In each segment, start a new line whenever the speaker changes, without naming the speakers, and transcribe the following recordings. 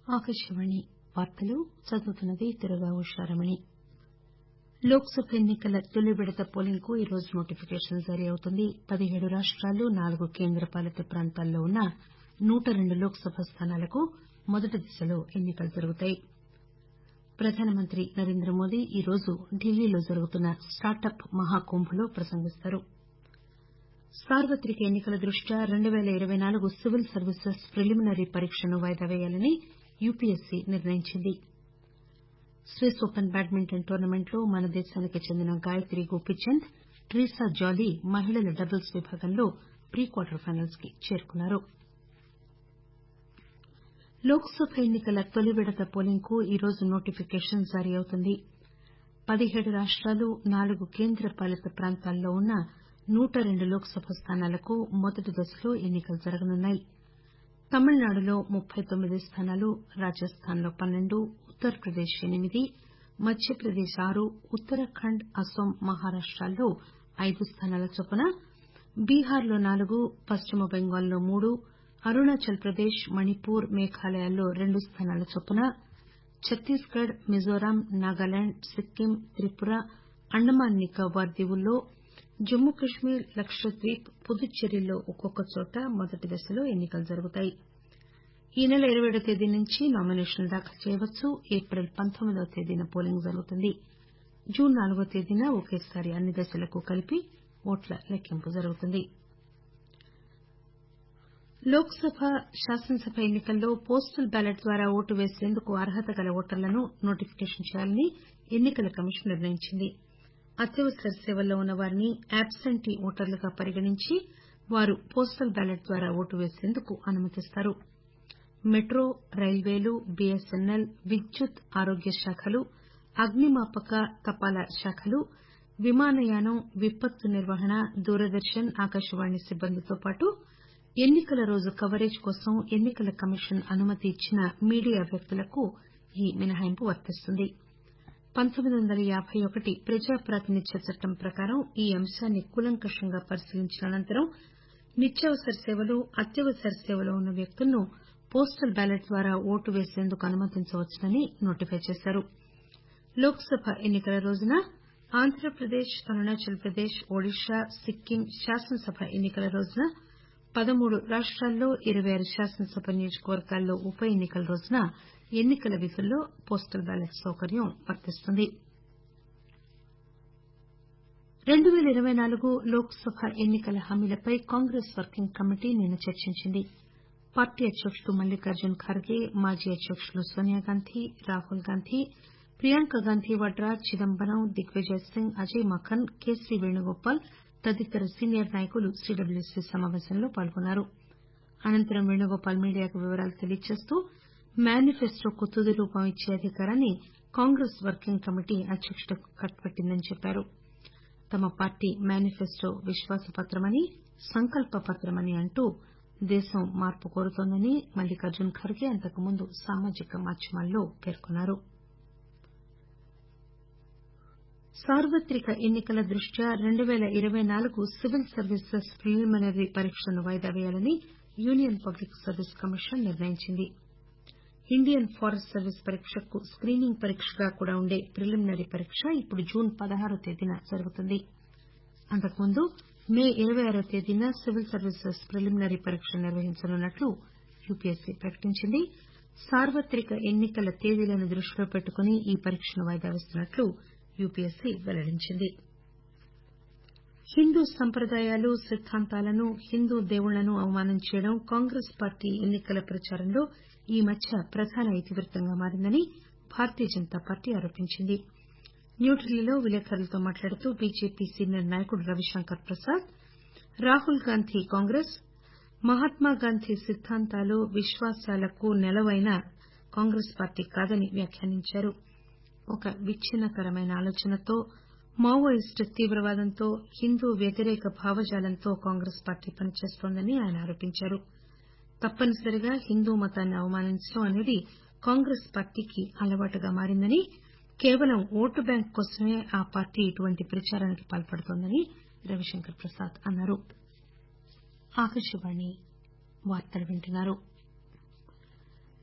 ఆకాశవాణి వార్తలు చదువుతున్నది దుర్గా ఉషారమణి లోక్ సభ ఎన్ని కల తొలి విడత పోలింగ్ కు ఈరోజు నోటిఫికేషన్ జారీ అవుతుంది పదిహేడు రాష్టాలు నాలుగు కేంద్ర పాలిత ప్రాంతాల్లో ఉన్న నూట రెండు లోక్ సభ స్థానాలకు మొదటి దశలో ఎన్ని కలు జరుగుతాయి ప్రధానమంత్రి నరేంద్రమోదీ ఈరోజు ఢిల్లీలో జరుగుతున్న స్టార్టప్ మహాకుంభ్ లో ప్రసంగిస్తారు సార్వత్రిక ఎన్ని కల దృష్ట్యా రెండు పేల ఇరవై నాలుగు సివిల్ సర్వీసెస్ ప్రిలిమినరీ పరీక్షను వాయిదా పేయాలని యూపీఎస్సీ నిర్ణయించింది స్విస్ ఓపెన్ బ్యాడ్మింటన్ టోర్నమెంట్ లో మన దేశానికి చెందిన గాయత్రి గోపీచంద్ ట్రీసా జాలీ మహిళల డబుల్స్ విభాగంలో ప్రీ క్వార్టర్ ఫైనల్స్ కి చేరుకున్నారు లోక్ సభ ఎన్ని కల తొలి విడత పోలింగ్ కు ఈరోజు నోటిఫికేషన్ జారీ అవుతుంది పదిహేడు రాష్టాలు నాలుగు కేంద్ర పాలిత ప్రాంతాల్లో ఉన్న నూట రెండు లోక్ సభ స్థానాలకు మొదటి దశలో ఎన్ని కలు జరగనున్నాయి తమిళనాడులో ముప్పై తొమ్మిది స్థానాలు రాజస్థాన్ లో పన్నెండు ఉత్తరప్రదేశ్ ఎనిమిది మధ్యప్రదేశ్ ఆరు ఉత్తరాఖండ్ అస్పాం మహారాష్టల్లో ఐదు స్థానాల చొప్పున బీహార్ లో నాలుగు పశ్చిమ బెంగాల్లో మూడు అరుణాచల్ ప్రదేశ్ మణిపూర్ మేఘాలయాల్లో రెండు స్థానాల చొప్పున ఛత్తీస్ గఢ్ మిజోరాం నాగాలాండ్ సిక్కిం త్రిపుర అండమాన్ నికోబార్ దీవుల్లో జమ్మూ కశ్మీర్ లక్షద్వీప్ పుదుచ్చేరిల్లో ఒక్కొక్క చోట మొదటి దశలో ఎన్ని కలు జరుగుతాయి ఈ నెల ఇరవై ఏడవ తేదీ నుంచి నామినేషన్లు దాఖలు చేయవచ్చు ఏప్రిల్ పంతొమ్మిదవ తేదీన పోలింగ్ జరుగుతుంది జూన్ నాలుగవ తేదీన ఒకేసారి అన్ని దశలకు కలిపి ఓట్ల లెక్కింపు జరుగుతుంది లోక్ సభ శాసనసభ ఎన్ని కల్లో పోస్టల్ బ్యాలెట్ ద్వారా ఓటు వేసేందుకు అర్హత గల ఓటర్లను నోటిఫికేషన్ చేయాలని ఎన్ని కల కమిషన్ నిర్ణయించింది అత్యవసర సేవల్లో ఉన్న వారిని అబ్సెంటీ ఓటర్లుగా పరిగణించి వారు పోస్టల్ బ్యాలెట్ ద్వారా ఓటు వేసేందుకు అనుమతిస్తారు మెట్రో రైల్వేలు బీఎస్ఎన్ఎల్ విద్యుత్ ఆరోగ్య శాఖలు అగ్నిమాపక తపాలా శాఖలు విమానయానం విపత్తు నిర్వహణ దూరదర్శన్ ఆకాశవాణి సిబ్బందితో పాటు ఎన్ని కల రోజు కవరేజ్ కోసం ఎన్ని కల కమిషన్ అనుమతి ఇచ్చిన మీడియా వ్యక్తులకు ఈ మినహాయింపు వర్తిస్తుంది పంతొమ్మిది వందల యాబై ఒకటి ప్రజా ప్రాతినిధ్య చట్టం ప్రకారం ఈ అంశాన్ని కూలంకషంగా పరిశీలించిన అనంతరం నిత్యావసర సేవలు అత్యవసర సేవలో ఉన్న వ్యక్తులను పోస్టల్ బ్యాలెట్ ద్వారా ఓటు వేసేందుకు అనుమతించవచ్చునని నోటిఫై చేశారు లోక్ సభ ఎన్ని కల రోజున ఆంధ్రప్రదేశ్ అరుణాచల్ ప్రదేశ్ ఒడిశా సిక్కిం శాసనసభ ఎన్ని కల రోజున పదమూడు రాష్టాల్లో ఇరవై ఆరు శాసనసభ నియోజకవర్గాల్లో ఉప ఎన్ని కల రోజున ఎన్ని కల విధుల్లో పోస్టల్ బ్యాలెట్ సౌకర్యం వర్తిస్తుంది రెండు పేల ఇరవై నాలుగు లోక్ సభ ఎన్ని కల హామీలపై కాంగ్రెస్ వర్కింగ్ కమిటీ నిన్న చర్చించింది పార్టీ అధ్యకుడు మల్లికార్జున్ ఖర్గే మాజీ అధ్యకులు సోనియాగాంధీ రాహుల్ గాంధీ ప్రియాంక గాంధీ వాడ్రా చిదంబరం దిగ్విజయ్ సింగ్ అజయ్ మాకన్ కేసీ వేణుగోపాల్ తదితర సీనియర్ నాయకులు సీడబ్ల్యూసీ సమాపేశంలో పాల్గొన్నారు అనంతరం వేణుగోపాల్ మీడియాకు వివరాలు తెలియజేస్తూ మేనిఫెస్టోకు తుది రూపం ఇచ్చే అధికారాన్ని కాంగ్రెస్ వర్కింగ్ కమిటీ అధ్యకుడికి కట్టబెట్టిందని చెప్పారు తమ పార్టీ మేనిఫెస్టో విశ్వాసపత్రమని సంకల్ప పత్రమని అంటూ దేశం మార్పు కోరుతోందని మల్లికార్జున్ ఖర్గే అంతకుముందు సామాజిక మాధ్యమాల్లో పేర్కొన్నారు సార్వత్రిక ఎన్ని కల దృష్ట్యా రెండు పేల ఇరవై నాలుగు సివిల్ సర్వీసెస్ ప్రిలిమినరీ పరీక్షలను వాయిదా పేయాలని యూనియన్ పబ్లిక్ సర్వీస్ కమిషన్ నిర్ణయించింది ఇండియన్ ఫారెస్ట్ సర్వీస్ పరీక్షకు స్కీనింగ్ పరీక్షగా కూడా ఉండే ప్రిలిమినరీ పరీక్ష ఇప్పుడు జూన్ పదహారువ తేదీన జరుగుతుంది అంతకుముందు మే ఇరవై ఆరువ తేదీన సివిల్ సర్వీసెస్ ప్రిలిమినరీ పరీక్ష నిర్వహించనున్నట్లు యూపీఎస్సీ ప్రకటించింది సార్వత్రిక ఎన్ని కల తేదీలను దృష్టిలో పెట్టుకుని ఈ పరీక్షను వాయిదా వేస్తున్నట్లు యూపీఎస్సీ వెల్లడించింది హిందూ సంప్రదాయాలు సిద్దాంతాలను హిందూ దేవుళ్లను అవమానం చేయడం కాంగ్రెస్ పార్టీ ఎన్ని కల ప్రచారంలో ఈ మధ్య ప్రధాన ఇతివృత్తంగా మారిందని భారతీయ జనతా పార్టీ ఆరోపించింది న్యూఢిల్లీలో విలేకరులతో మాట్లాడుతూ బీజేపీ సీనియర్ నాయకుడు రవిశంకర్ ప్రసాద్ రాహుల్ గాంధీ కాంగ్రెస్ మహాత్మాగాంధీ సిద్దాంతాలు విశ్వాసాలకు నెలవైన కాంగ్రెస్ పార్టీ కాదని వ్యాఖ్యానించారు ఒక విచ్చిన్నకరమైన ఆలోచనతో మావోయిస్టు తీవ్రవాదంతో హిందూ వ్యతిరేక భావజాలంతో కాంగ్రెస్ పార్టీ పనిచేస్తోందని ఆయన ఆరోపించారు తప్పనిసరిగా హిందూ మతాన్ని అవమానించడం అనేది కాంగ్రెస్ పార్టీకి అలవాటుగా మారిందని కేవలం ఓటు బ్యాంకు కోసమే ఆ పార్టీ ఇటువంటి ప్రచారానికి పాల్పడుతోందని రవిశంకర్ ప్రసాద్ అన్నారు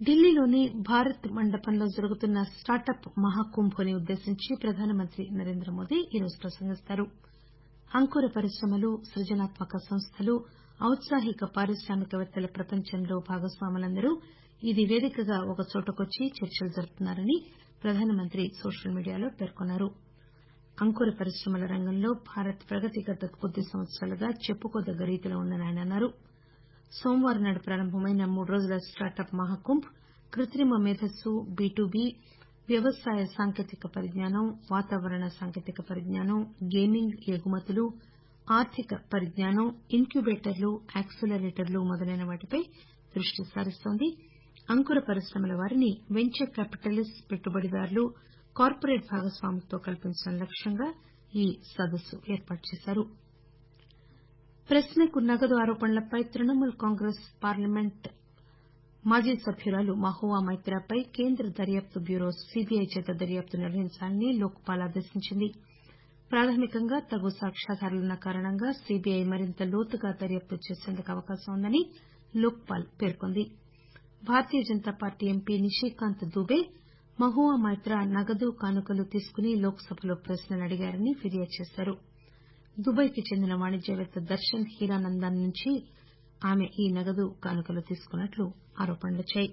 ఢిల్లీలోని భారత్ మండపంలో జరుగుతున్న స్టార్టప్ మహాకుంభ్ ని ఉద్దేశించి ప్రధానమంత్రి నరేంద్రమోదీ ఈరోజు ప్రసంగిస్తారు అంకుర పరిశ్రమలు సృజనాత్మక సంస్థలు ఔత్సాహిక పారిశ్రామికవేత్తల ప్రపంచంలో భాగస్వాములందరూ ఇది వేదికగా ఒకచోటకొచ్చి చర్చలు జరుపుతున్నారని ప్రధానమంత్రి సోషల్ మీడియాలో పేర్కొన్నారు అంకుర పరిశ్రమల రంగంలో భారత్ ప్రగతి గత కొద్ది సంవత్సరాలుగా చెప్పుకోదగ్గ రీతిలో ఉందని ఆయన అన్నారు సోమవారం నాడు ప్రారంభమైన మూడు రోజుల స్టార్టప్ మహాకుంభ్ కృత్రిమ మేధస్సు బి టు బి వ్యవసాయ సాంకేతిక పరిజ్ఞానం వాతావరణ సాంకేతిక పరిజ్ఞానం గేమింగ్ ఎగుమతులు ఆర్థిక పరిజ్ఞానం ఇంక్యుబేటర్లు యాక్సిలరేటర్లు మొదలైన వాటిపై దృష్టి సారిస్తోంది అంకుర పరిశ్రమల వారిని వెంచర్ క్యాపిటలిస్టు పెట్టుబడిదారులు కార్పొరేట్ భాగస్వాములతో కల్పించడం లక్ష్యంగా ఈ సదస్సు ఏర్పాటు చేశారు ప్రశ్నకు నగదు ఆరోపణలపై తృణమూల్ కాంగ్రెస్ పార్లమెంట్ మాజీ సభ్యురాలు మహువా మొయిత్రాపై కేంద్ర దర్యాప్తు బ్యూరో సీబీఐ చేత దర్యాప్తు నిర్వహించాలని లోక్ పాల్ ఆదేశించింది ప్రాథమికంగా తగు సాక్ష్యాధారాలున్న కారణంగా సీబీఐ మరింత లోతుగా దర్యాప్తు చేసేందుకు అవకాశం ఉందని లోక్ పాల్ పేర్కొంది భారతీయ జనతా పార్టీ ఎంపీ నిశికాంత్ దుబే మహువా మొయిత్రా నగదు కానుకలు తీసుకుని లోక్ సభలో ప్రశ్నలు అడిగారని ఫిర్యాదు చేశారు దుబాయ్కి చెందిన వాణిజ్యవేత్త దర్శన్ హీరానందన్ నుంచి ఆమె ఈ నగదు కానుకలు తీసుకున్నట్లు ఆరోపణలొచ్చాయి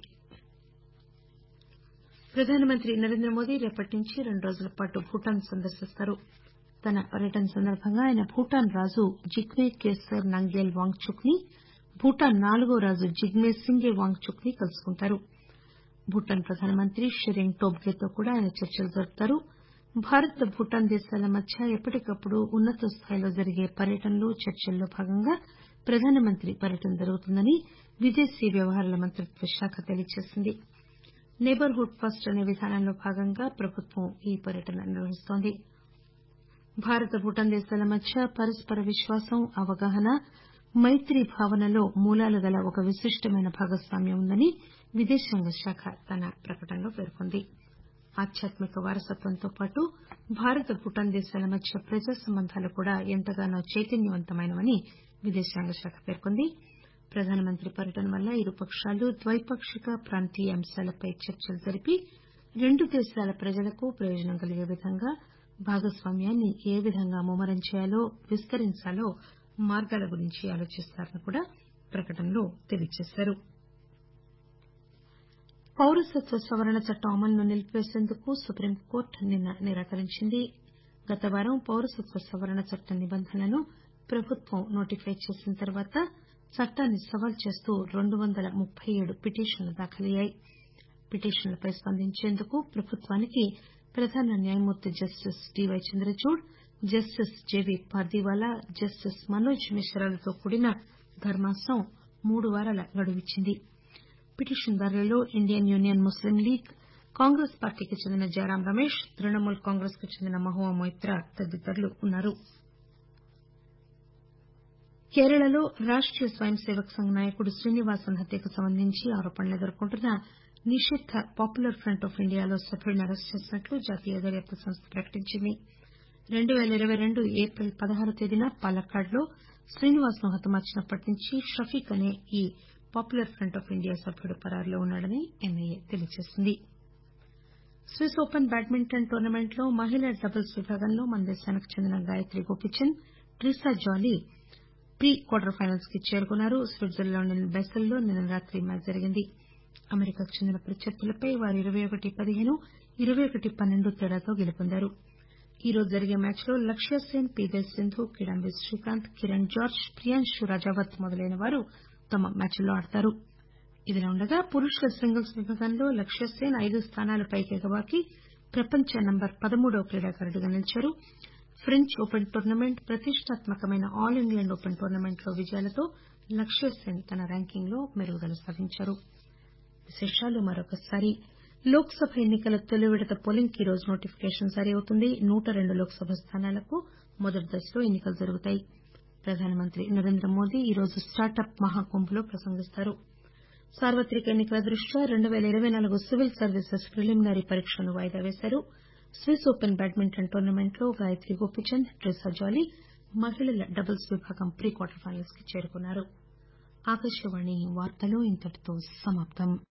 ప్రధానమంత్రి నరేంద్రమోదీ రేపటి నుంచి రెండు రోజుల పాటు భూటాన్ సందర్శిస్తారు తన పర్యటన సందర్భంగా ఆయన భూటాన్ రాజు జిగ్మే కేసర్ నంగేల్ వాంగ్చుక్ ని భూటాన్ నాలుగో రాజు జిగ్మే సింగే వాంగ్చుక్ ని కలుసుకుంటారు భూటాన్ ప్రధానమంత్రి షెరింగ్ టోబ్గేతో కూడా ఆయన చర్చలు జరుపుతారు భారత్ భూటాన్ దేశాల మధ్య ఎప్పటికప్పుడు ఉన్నత స్థాయిలో జరిగే పర్యటనలు చర్చల్లో భాగంగా ప్రధానమంత్రి పర్యటన జరుగుతుందని విదేశీ వ్యవహారాల మంత్రిత్వ శాఖ తెలియజేసింది నైబర్ హుడ్ ఫస్ట్ అనే విధానంలో భాగంగా ప్రభుత్వం ఈ పర్యటన నిర్వహిస్తోంది భారత్ భూటాన్ దేశాల మధ్య పరస్పర విశ్వాసం అవగాహన మైత్రీ భావనలో మూలాలు గల ఒక విశిష్టమైన భాగస్వామ్యం ఉందని విదేశాంగ శాఖ తన ప్రకటనలో పేర్కొంది ఆధ్యాత్మిక వారసత్వంతో పాటు భారత్ భూటాన్ దేశాల మధ్య ప్రజా సంబంధాలు కూడా ఎంతగానో చైతన్యవంతమైనవని విదేశాంగ శాఖ పేర్కొంది ప్రధానమంత్రి పర్యటన వల్ల ఇరుపక్షాలు ద్వైపాక్షిక ప్రాంతీయ అంశాలపై చర్చలు జరిపి రెండు దేశాల ప్రజలకు ప్రయోజనం కలిగే విధంగా భాగస్వామ్యాన్ని ఏ విధంగా ముమ్మరం చేయాలో విస్తరించాలో మార్గాల గురించి ఆలోచిస్తారని కూడా ప్రకటనలో తెలియజేశారు పౌరసత్వ సవరణ చట్టం అమలును నిలిపివేసేందుకు సుప్రీంకోర్టు నిన్న నిరాకరించింది గత వారం పౌరసత్వ సవరణ చట్ట నిబంధనలను ప్రభుత్వం నోటిఫై చేసిన తర్వాత చట్టాన్ని సవాల్ చేస్తూ రెండు వందల ముప్పై ఏడు పిటిషన్లు దాఖలయ్యాయి పిటిషన్లపై స్పందించేందుకు ప్రభుత్వానికి ప్రధాన న్యాయమూర్తి justice D Y Chandrachud justice J V Pardiwala justice Manoj మిశ్రాలతో కూడిన ధర్మాసనం మూడు వారాల గడువిచ్చింది పిటిషన్దారులలో Indian union Muslim league Congress పార్టీకి చెందిన జయరాం రమేష్ తృణమూల్ కాంగ్రెస్ కు చెందిన మహువా మొయిత్రా తదితరులు ఉన్నారు కేరళలో రాష్టీయ స్వయం సేవక్ సంఘ్ నాయకుడు శ్రీనివాసన్ హత్యకు సంబంధించి ఆరోపణలు ఎదుర్కొంటున్న నిషిద్ద పాపులర్ ఫ్రంట్ ఆఫ్ ఇండియాలో సభ్యుడిని అరెస్టు చేసినట్లు జాతీయ దర్యాప్తు సంస్థ ప్రకటించింది రెండు పేల ఇరవై రెండు ఏప్రిల్ పదహారువ తేదీన పాలక్కాడ్ లో శ్రీనివాస్ ను హతమార్చినప్పటి నుంచి షఫీక్ అనే ఈ పాపులర్ ఫ్రంట్ ఆఫ్ ఇండియా సభ్యుడు పరారీలో ఉన్నాడని ఎన్ఐఏ తెలియజేసింది స్విస్ ఓపెన్ బ్యాడ్మింటన్ టోర్నమెంట్ లో మహిళల డబుల్స్ విభాగంలో మన దేశానికి చెందిన Gayatri Gopichand Treesa Jolly pre quarter finals కి చేరుకున్నారు స్విట్జర్లాండ్ బెసెల్ లో నిన్న రాత్రి మ్యాచ్ జరిగింది అమెరికాకు చెందిన ప్రత్యర్థులపై వారు ఇరవై ఒకటి పదిహేను ఇరవై ఒకటి పన్నెండు తేడాతో గెలుపొందారు ఈ రోజు జరిగే మ్యాచ్ లో లక్ష్య సేన్ పీవీ సింధు కిడాంబి శ్రీకాంత్ కిరణ్ జార్జ్ ప్రియాంశు రాజావత్ మొదలైన వారు తమ మ్యాచ్ల్లో ఆడతారు ఇదిలా ఉండగా పురుషుల సింగిల్స్ విభాగంలో లక్ష్య సేన్ ఐదు స్థానాలు పైకి ఎగబాకి ప్రపంచ నంబర్ పదమూడవ క్రీడాకారుడిగా నిలిచారు ఫ్రెంచ్ ఓపెన్ టోర్నమెంట్ ప్రతిష్టాత్మకమైన ఆల్ ఇంగ్లండ్ ఓపెన్ టోర్నమెంట్ లో విజయాలతో లక్ష్య సేన్ తన ర్యాంకింగ్ లో మెరుగుదల సాధించారు విశేషాలు మరొకసారి లోక్ సభ ఎన్ని కల తొలి విడత పోలింగ్ కి ఈరోజు నోటిఫికేషన్ జారీ అవుతుంది నూట రెండు లోక్ సభ స్థానాలకు మొదటి దశలో ఎన్ని కలు జరుగుతాయి ప్రధానమంత్రి నరేంద్ర మోదీ ఈరోజు స్టార్టప్ మహాకుంభ్ లో ప్రసంగిస్తారు సార్వత్రిక ఎన్ని కల దృష్ట్యా రెండు పేల ఇరవై నాలుగు సివిల్ సర్వీసెస్ ప్రిలిమినరీ పరీక్షలను వాయిదా వేశారు స్విస్ ఓపెన్ బ్యాడ్మింటన్ టోర్నమెంట్ లో గాయత్రి గోపీచంద్ ట్రిసా జాలీ మహిళల డబుల్స్ విభాగం ప్రీ క్వార్టర్ ఫైనల్స్ కి చేరుకున్నారు